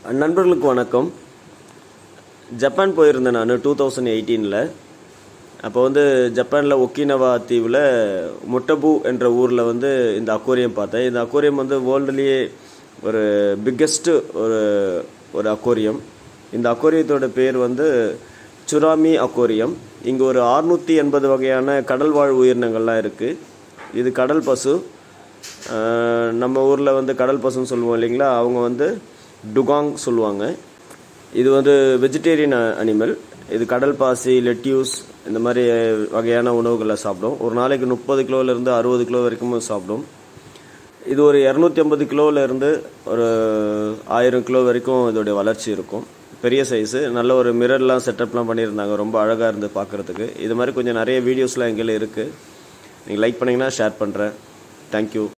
நண்பர்களுக்கு வணக்கம் ஜப்பான் போயிருந்தேன் நான் டூ தௌசண்ட் எயிட்டீனில் அப்போ வந்து ஜப்பானில் ஒக்கினவா தீவில் முட்டபு என்ற ஊரில் வந்து இந்த அக்வேரியம் பார்த்தேன் இந்த அக்வேரியம் வந்து வேர்ல்டுலேயே ஒரு பிக்கெஸ்ட்டு ஒரு ஒரு அக்வேரியம் இந்த அக்வேரியத்தோட பேர் வந்து சுராமி அக்வேரியம் இங்கே ஒரு அறுநூற்றி எண்பது வகையான கடல் வாழ் உயிரினங்கள்லாம் இருக்குது இது கடல் பசு ஆஹ் நம்ம ஊரில் வந்து கடல் பசுன்னு சொல்லுவோம் இல்லைங்களா அவங்க வந்து டுகாங் சொல்லுவாங்க இது வந்து வெஜிடேரியன் அனிமல் இது கடல் பாசி லெட்யூஸ் இந்த மாதிரி வகையான உணவுகளை சாப்பிடும் ஒரு நாளைக்கு முப்பது கிலோலேருந்து அறுபது கிலோ வரைக்கும் சாப்பிடும் இது ஒரு இரநூத்தி ஐம்பது கிலோவிலேருந்து ஒரு ஆயிரம் கிலோ வரைக்கும் இதோடைய வளர்ச்சி இருக்கும் பெரிய சைஸு நல்ல ஒரு மிரர்லாம் செட்டப்லாம் பண்ணியிருந்தாங்க ரொம்ப அழகாக இருந்து பார்க்குறதுக்கு இது மாதிரி கொஞ்சம் நிறைய வீடியோஸ்லாம் எங்கேயும் இருக்குது நீங்கள் லைக் பண்ணிங்கன்னா ஷேர் பண்ணுறேன் தேங்க்யூ